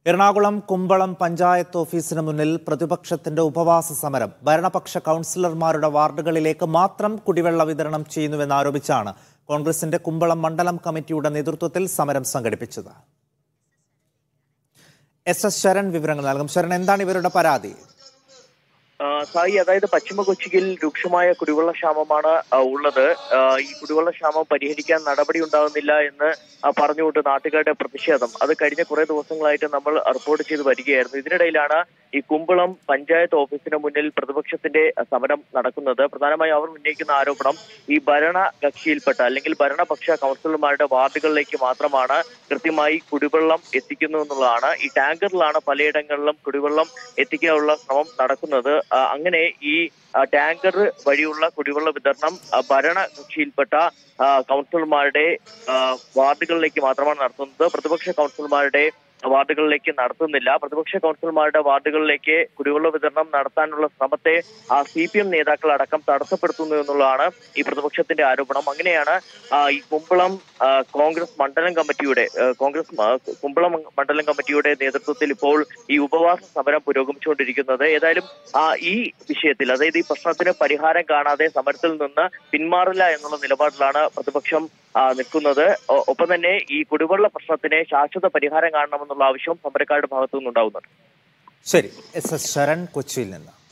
എറണാകുളം കുമ്പളം പഞ്ചായത്ത് ഓഫീസിന് മുന്നിൽ പ്രതിപക്ഷത്തിന്റെ ഉപവാസ സമരം ഭരണപക്ഷ കൗൺസിലർമാരുടെ വാർഡുകളിലേക്ക് മാത്രം കുടിവെള്ള വിതരണം ചെയ്യുന്നുവെന്നാരോപിച്ചാണ് കോൺഗ്രസിന്റെ കുമ്പളം മണ്ഡലം കമ്മിറ്റിയുടെ നേതൃത്വത്തിൽ സമരം സംഘടിപ്പിച്ചത് എസ് എസ് ശരൺ വിവരങ്ങൾ നൽകും ശരൺ എന്താണ് ഇവരുടെ പരാതി ആ, സായി അതായത് പശ്ചിമ കൊച്ചിയിൽ രൂക്ഷമായ കുടിവെള്ള ക്ഷാമമാണ് ആ, ഉള്ളത് ആ, ഈ കുടിവെള്ള ക്ഷാമം പരിഹരിക്കാൻ നടപടി ഉണ്ടാകുന്നില്ല എന്ന് ആ, പറഞ്ഞുകൊണ്ട് നാട്ടുകാരുടെ പ്രതിഷേധം അത് കഴിഞ്ഞ കുറെ ദിവസങ്ങളായിട്ട് നമ്മൾ റിപ്പോർട്ട് ചെയ്ത് വരികയായിരുന്നു ഇതിനിടയിലാണ് ഈ കുമ്പളം പഞ്ചായത്ത് ഓഫീസിന് മുന്നിൽ പ്രതിപക്ഷത്തിന്റെ സമരം നടക്കുന്നത് പ്രധാനമായും അവർ ഉന്നയിക്കുന്ന ആരോപണം ഈ ഭരണ കക്ഷിയിൽപ്പെട്ട അല്ലെങ്കിൽ ഭരണപക്ഷ കൗൺസിലർമാരുടെ വാർഡുകളിലേക്ക് മാത്രമാണ് കൃത്യമായി കുടിവെള്ളം എത്തിക്കുന്നു എന്നുള്ളതാണ് ഈ ടാങ്കറിലാണ് പലയിടങ്ങളിലും കുടിവെള്ളം എത്തിക്കാനുള്ള ശ്രമം നടക്കുന്നത് ആ, അങ്ങനെ ഈ ആ, ടാങ്കർ വഴിയുള്ള കുടിവെള്ള വിതരണം ആ, ഭരണകക്ഷിയിൽപ്പെട്ട ആ, കൗൺസിലർമാരുടെ ആ, വാർഡുകളിലേക്ക് മാത്രമാണ് നടത്തുന്നത് പ്രതിപക്ഷ കൗൺസിലർമാരുടെ വാർഡുകളിലേക്ക് നടത്തുന്നില്ല പ്രതിപക്ഷ കൗൺസിലർമാരുടെ വാർഡുകളിലേക്ക് കുടിവെള്ള വിതരണം നടത്താനുള്ള ശ്രമത്തെ ആ സി പി എം നേതാക്കൾ അടക്കം തടസ്സപ്പെടുത്തുന്നു എന്നുള്ളതാണ് ഈ പ്രതിപക്ഷത്തിന്റെ ആരോപണം അങ്ങനെയാണ് ആ, ഈ കുമ്പളം ആ, കോൺഗ്രസ് മണ്ഡലം കമ്മിറ്റിയുടെ ആ, കോൺഗ്രസ് ആ, കുമ്പളം മണ്ഡലം കമ്മിറ്റിയുടെ നേതൃത്വത്തിൽ ഇപ്പോൾ ഈ ഉപവാസ സമരം പുരോഗമിച്ചുകൊണ്ടിരിക്കുന്നത് ഏതായാലും ആ, ഈ വിഷയത്തിൽ അതായത് ഈ പ്രശ്നത്തിന് പരിഹാരം കാണാതെ സമരത്തിൽ നിന്ന് പിന്മാറില്ല എന്നുള്ള നിലപാടിലാണ് പ്രതിപക്ഷം ആ, നിൽക്കുന്നത് ഒ- ഒപ്പം തന്നെ ഈ കുടിവെള്ള പ്രശ്നത്തിന് ശാശ്വത പരിഹാരം കാണണമെന്നുള്ള ആവശ്യം സമരക്കാരുടെ ഭാഗത്തു നിന്നുണ്ടാവുന്നുണ്ട് ശരി എസ് എസ് ശരൺ കൊച്ചിയിൽ നിന്ന്